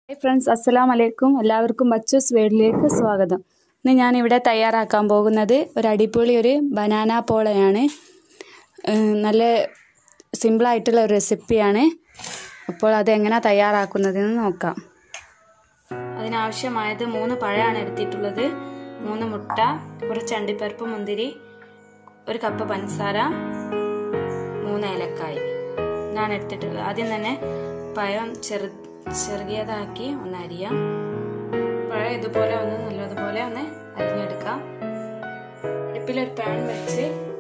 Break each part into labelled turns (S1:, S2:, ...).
S1: hi friends അസ്സലാം വലൈക്കും എല്ലാവർക്കും ബച്ചൂസ് വേഡിലേക്ക് സ്വാഗതം ഇന്ന് ഞാൻ ഇവിടെ തയ്യാറാക്കാൻ പോകുന്നത് ഒരു അടിപൊളി ഒരു ബനാന പോളയാണ് ഏഹ് നല്ല സിമ്പിളായിട്ടുള്ള ഒരു റെസിപ്പിയാണ് അപ്പോൾ അത് എങ്ങനെ തയ്യാറാക്കുന്നതെന്ന് നോക്കാം അതിനാവശ്യമായത് മൂന്ന് പഴമാണ് എടുത്തിട്ടുള്ളത് മൂന്ന് മുട്ട കുറച്ച് അണ്ടിപ്പരിപ്പ് മുന്തിരി ഒരു കപ്പ് പഞ്ചസാര മൂന്ന് ഏലക്കായ് ഇതാണ് എടുത്തിട്ടുള്ളത് ആദ്യം തന്നെ പഴം ചെറു ചെറുകിയതാക്കി ഒന്ന് അരിയാം പഴം ഇതുപോലെ ഒന്ന് നല്ലതുപോലെ ഒന്ന് അരിഞ്ഞെടുക്കാം അടുപ്പിലൊരു പാൻ വെച്ച്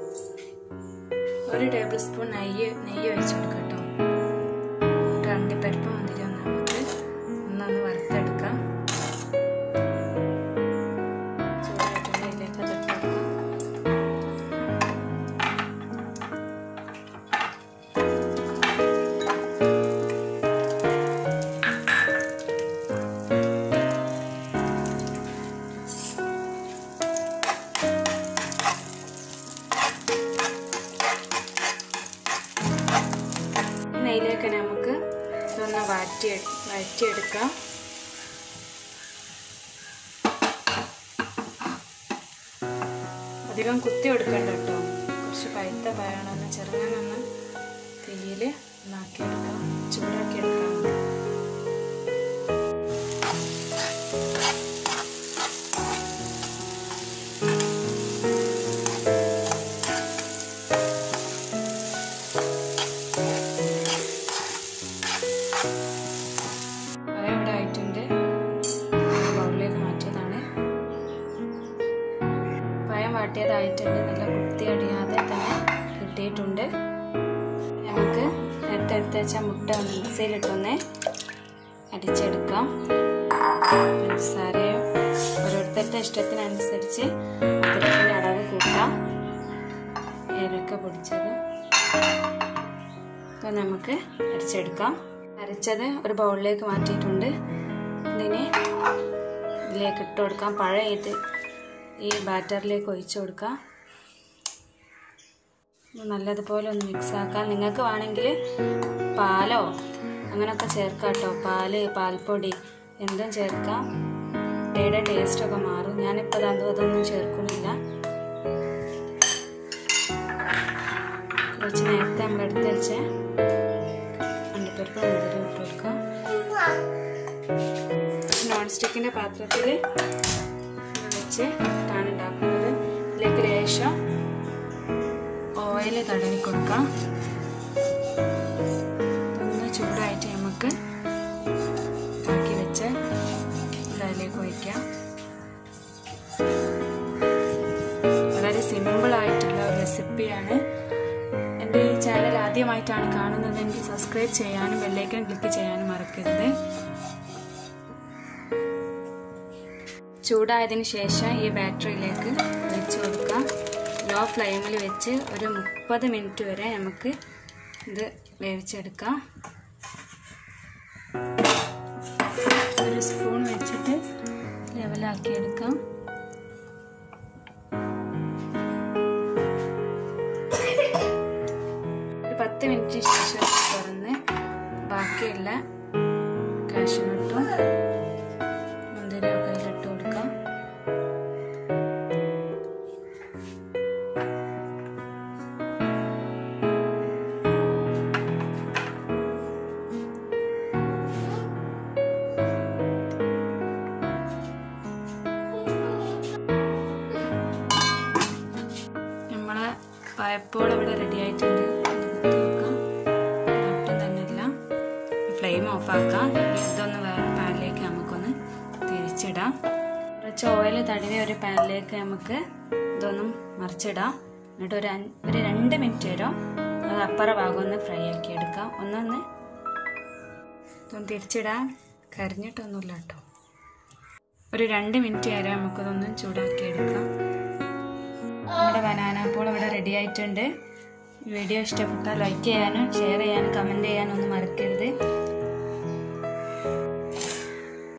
S1: ഒരു ടേബിൾ സ്പൂൺ നെയ്യ് നെയ്യ് ഒഴിച്ചു കൊടുക്കാം കേട്ടോ എന്നിട്ട് അണ്ടിപ്പരിപ്പ് മുന്തിരി ഒന്ന് നമുക്ക് ഒന്നൊന്ന് വറുത്തെടുക്കാം ചൂടായിട്ടുള്ള ഇതിലേക്ക് അത് ഇട്ട് കൊടുക്കാം നെയ്യിലേക്ക് നമുക്ക് ഇതൊന്ന് വഴറ്റി വഴറ്റിയെടുക്കാം അധികം കുത്തി കൊടുക്കണ്ട കേട്ടോ കുറച്ച് പഴുത്ത പഴമാണ് ചെറുങ്ങനൊന്ന് തീയിൽ ഒന്നാക്കിയെടുക്കാം ചൂടാക്കിയെടുക്കാം പഴം ഇവിടെ ആയിട്ടുണ്ട് ബൗളിലേക്ക് മാറ്റിയതാണ് പഴം വാട്ടിയതായിട്ടുണ്ട് നല്ല കുത്തി അടിയാതെ തന്നെ കിട്ടിയിട്ടുണ്ട് നമുക്ക് നേരത്തെ എടുത്ത് വെച്ച മുട്ട ഒന്ന് മിക്സിയിലിട്ടൊന്ന് അടിച്ചെടുക്കാം പഞ്ചസാരയോ ഓരോരുത്തരുടെ ഇഷ്ടത്തിനനുസരിച്ച് മധുരത്തിൻ്റെ അളവ് കൂട്ടാം ഏലക്ക പൊടിച്ചത് അപ്പോൾ നമുക്ക് അരച്ചെടുക്കാം അരച്ചത് ഒരു ബൗളിലേക്ക് മാറ്റിയിട്ടുണ്ട് ഇതിനെ ഇതിലേക്ക് ഇട്ട് കൊടുക്കാം പഴം ഇത് ഈ ബാറ്ററിലേക്ക് ഒഴിച്ചു കൊടുക്കാം നല്ലതുപോലെ ഒന്ന് മിക്സ് ആക്കാം നിങ്ങൾക്ക് വേണമെങ്കിൽ പാലോ അങ്ങനെയൊക്കെ ചേർക്കാം കേട്ടോ പാല് പാൽപ്പൊടി എന്തും ചേർക്കാം മുട്ടയുടെ ടേസ്റ്റൊക്കെ മാറും ഞാനിപ്പോൾ അതും അതൊന്നും ചേർക്കുന്നില്ല കുറച്ച് നേരത്തെ നമ്മൾ എടുത്ത് വെച്ച് അണ്ടിപ്പരിപ്പ് മുന്തിരി ഇട്ട് കൊടുക്കാം നോൺ സ്റ്റിക്കിൻ്റെ പാത്രത്തിൽ വെച്ച് ആണ് ഉണ്ടാക്കുന്നത് ഇതിലേക്ക് ലേശം ഓയിൽ തടവി കൊടുക്കാം ഒന്ന് ചൂടായിട്ട് നമുക്ക് ആക്കി വെച്ച് ഇതിലേക്ക് ഒഴിക്കാം വളരെ സിമ്പിളായിട്ടുള്ള ഒരു റെസിപ്പിയാണ് എൻ്റെ ഈ ചാനൽ ആദ്യമായിട്ടാണ് കാണുന്നതെങ്കിൽ സബ്സ്ക്രൈബ് ചെയ്യാനും ബെല്ലൈക്കൺ ക്ലിക്ക് ചെയ്യാനും മറക്കരുത് ചൂടായതിന് ശേഷം ഈ ബാറ്ററിയിലേക്ക് വെച്ച് കൊടുക്കാം ലോ ഫ്ലെയിമിൽ വെച്ച് ഒരു മുപ്പത് മിനിറ്റ് വരെ നമുക്ക് ഇത് വേവിച്ചെടുക്കാം ഒരു സ്പൂൺ വെച്ചിട്ട് ലെവലാക്കി എടുക്കാം ഒരു പത്ത് മിനിറ്റ് ശേഷം തുറന്ന് ബാക്കിയുള്ള കാഷ്നട്ടും മുന്തിരിയൊക്കെ അതിലിട്ട് കൊടുക്കാം നമ്മളെ പയപ്പോൾ ഇവിടെ റെഡി ആയിട്ടുണ്ട് ഒട്ടും തന്നെ ഇല്ല ഫ്ലെയിം ഓഫ് ആക്കാം ഇതൊന്ന് വേറെ പാനിലേക്ക് നമുക്കൊന്ന് തിരിച്ചിടാം കുറച്ച് ഓയിൽ തടവിയ ഒരു പാനിലേക്ക് നമുക്ക് ഇതൊന്നും മറിച്ചിടാം എന്നിട്ട് ഒരു ഒരു രണ്ട് മിനിറ്റ് വരും അത് അപ്പുറ ഭാഗം ഒന്ന് ഫ്രൈ ആക്കി എടുക്കാം ഒന്നൊന്ന് ഇതൊന്ന് തിരിച്ചിടാം കരിഞ്ഞിട്ടൊന്നുമില്ല കേട്ടോ ഒരു രണ്ട് മിനിറ്റ് വരെ നമുക്കിതൊന്ന് ചൂടാക്കി എടുക്കാം നമ്മുടെ ബനാന അപ്പോൾ ഇവിടെ റെഡി ആയിട്ടുണ്ട് വീഡിയോ ഇഷ്ടപ്പെട്ടാൽ ലൈക്ക് ചെയ്യാനും ഷെയർ ചെയ്യാനും കമൻറ്റ് ചെയ്യാനും ഒന്നും മറക്കരുത്